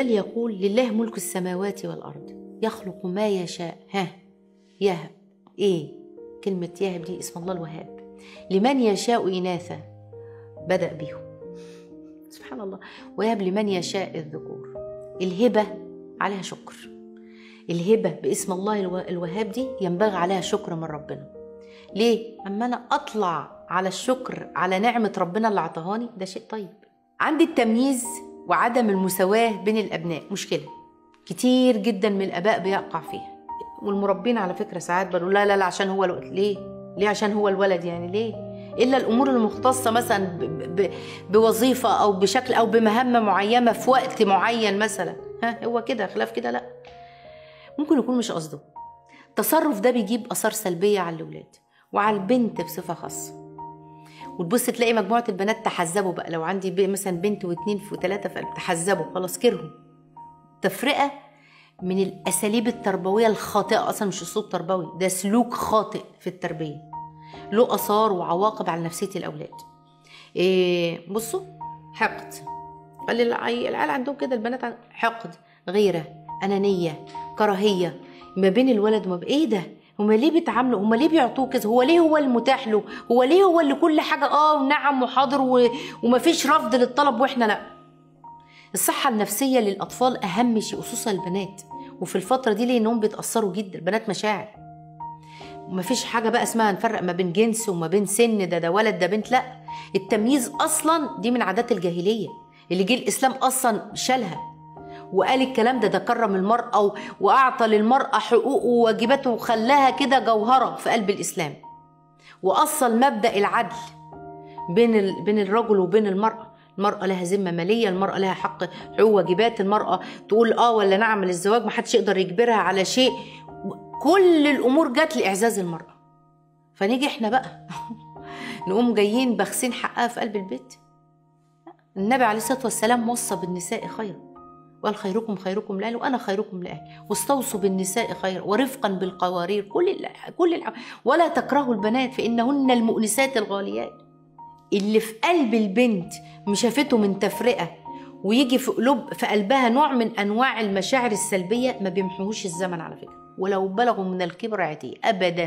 بل يقول لله ملك السماوات والارض يخلق ما يشاء ها يهب ايه كلمه يهب دي اسم الله الوهاب لمن يشاء اناثا بدا بيهم سبحان الله ويهب لمن يشاء الذكور الهبه عليها شكر الهبه باسم الله الو- الوهاب دي ينبغي عليها شكر من ربنا ليه اما انا اطلع على الشكر على نعمه ربنا اللي عطاهاني ده شيء طيب عندي التمييز وعدم المساواه بين الابناء مشكله كتير جدا من الاباء بيقع فيها والمربين على فكره ساعات بيقولوا لا لا لا عشان هو الولد ليه ليه عشان هو الولد يعني ليه الا الامور المختصه مثلا ب- ب- بوظيفه او بشكل او بمهمه معينه في وقت معين مثلا ها هو كده خلاف كده لا ممكن يكون مش قصده التصرف ده بيجيب اثار سلبيه على الاولاد وعلى البنت بصفه خاصه وتبص تلاقي مجموعه البنات تحزبوا بقى لو عندي ب- مثلا بنت واثنين وثلاثه تحزبوا خلاص كرهوا تفرقه من الاساليب التربويه الخاطئه اصلا مش اسلوب تربوي ده سلوك خاطئ في التربيه له اثار وعواقب على نفسيه الاولاد إيه بصوا حقد قال لي العي- العيال عندهم كده البنات عن- حقد غيره انانيه كراهيه ما بين الولد وما بين ايه ده هما ليه بيتعاملوا هما ليه بيعطوه كده هو ليه هو المتاح له هو ليه هو اللي كل حاجه اه ونعم وحاضر و... ومفيش رفض للطلب واحنا لا الصحة النفسية للأطفال أهم شيء خصوصا البنات وفي الفترة دي لأنهم بيتأثروا جدا البنات مشاعر ومفيش حاجة بقى اسمها نفرق ما بين جنس وما بين سن ده ده ولد ده بنت لا التمييز أصلا دي من عادات الجاهلية اللي جه الإسلام أصلا شالها وقال الكلام ده ده كرم المرأة و- وأعطى للمرأة حقوق وواجباته وخلاها كده جوهرة في قلب الإسلام وأصل مبدأ العدل بين ال... بين الرجل وبين المرأة المرأة لها ذمة مالية المرأة لها حق حقوق واجبات المرأة تقول اه ولا نعم للزواج محدش يقدر يجبرها على شيء كل الأمور جت لإعزاز المرأة فنيجي احنا بقى نقوم جايين باخسين حقها في قلب البيت النبي عليه الصلاة والسلام وصى بالنساء خيرا وقال خيركم خيركم لأهله وأنا خيركم لأهلي واستوصوا بالنساء خيرا ورفقا بالقوارير كل ال... كل الع... ولا تكرهوا البنات فإنهن المؤنسات الغاليات اللي في قلب البنت مش شافته من تفرقة ويجي في قلوب في قلبها نوع من أنواع المشاعر السلبية ما بيمحوش الزمن على فكرة ولو بلغوا من الكبر عتيه أبدا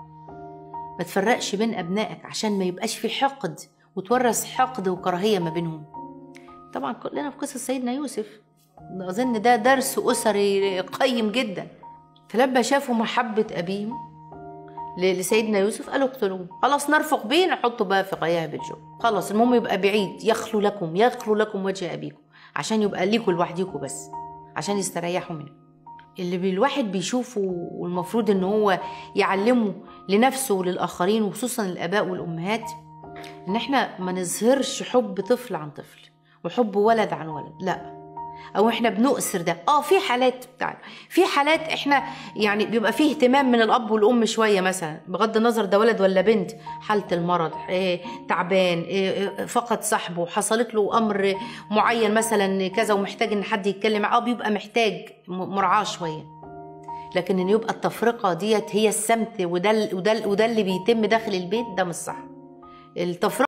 ما تفرقش بين أبنائك عشان ما يبقاش في حقد وتورث حقد وكراهية ما بينهم طبعا كلنا في قصة سيدنا يوسف أظن ده درس أسري قيم جدا فلما شافوا محبة أبيهم ل- لسيدنا يوسف قالوا اقتلوه خلاص نرفق بيه نحطه بقى في غياب الجو خلاص المهم يبقى بعيد يخلو لكم يخلو لكم وجه أبيكم عشان يبقى ليكوا لوحديكوا بس عشان يستريحوا منه اللي بي- الواحد بيشوفه والمفروض ان هو يعلمه لنفسه وللآخرين وخصوصا الآباء والأمهات ان احنا ما نظهرش حب طفل عن طفل وحب ولد عن ولد لا او احنا بنؤثر ده اه في حالات بتاع في حالات احنا يعني بيبقى فيه اهتمام من الاب والام شويه مثلا بغض النظر ده ولد ولا بنت حاله المرض إيه تعبان إيه فقد صاحبه حصلت له امر معين مثلا كذا ومحتاج ان حد يتكلم معاه آه، بيبقى محتاج م- مراعاه شويه لكن ان يبقى التفرقه ديت هي السمت وده ال- وده ال- وده اللي بيتم داخل البيت ده مش صح التفرقه